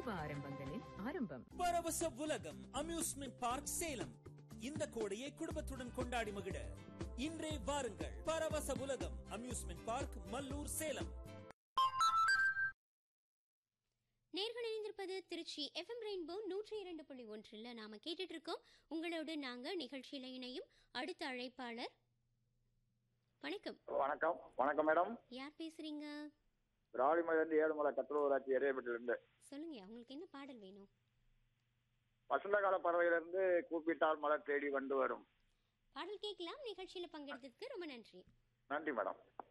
சுப ஆரம்பங்களின் ஆரம்பம் பரவச உலகம் அம்யூஸ்மெண்ட் பார்க் சேலம் இந்த கோடையை குடும்பத்துடன் கொண்டாடி மகிழ இன்றே வாருங்கள் பரவச உலகம் அம்யூஸ்மெண்ட் பார்க் மல்லூர் சேலம் நேர்கள் இணைந்திருப்பது திருச்சி எஃப்எம் ரெயின்போ நூற்றி இரண்டு புள்ளி ஒன்றில் நாம கேட்டுட்டு இருக்கோம் உங்களோடு நாங்க நிகழ்ச்சியில இணையும் அடுத்த அழைப்பாளர் வணக்கம் வணக்கம் வணக்கம் மேடம் யார் பேசுறீங்க ராலிமலையிலிருந்து ஏழுமலை கத்தூர் ஊராட்சி எரியப்பட்டிலிருந்து சொல்லுங்க உங்களுக்கு என்ன பாடல் வேணும் வசந்த கால பறவையிலிருந்து கூப்பிட்டால் மலர் தேடி வந்து வரும் பாடல் கேட்கலாம் நிகழ்ச்சியில பங்கெடுத்ததுக்கு ரொம்ப நன்றி நன்றி மேடம்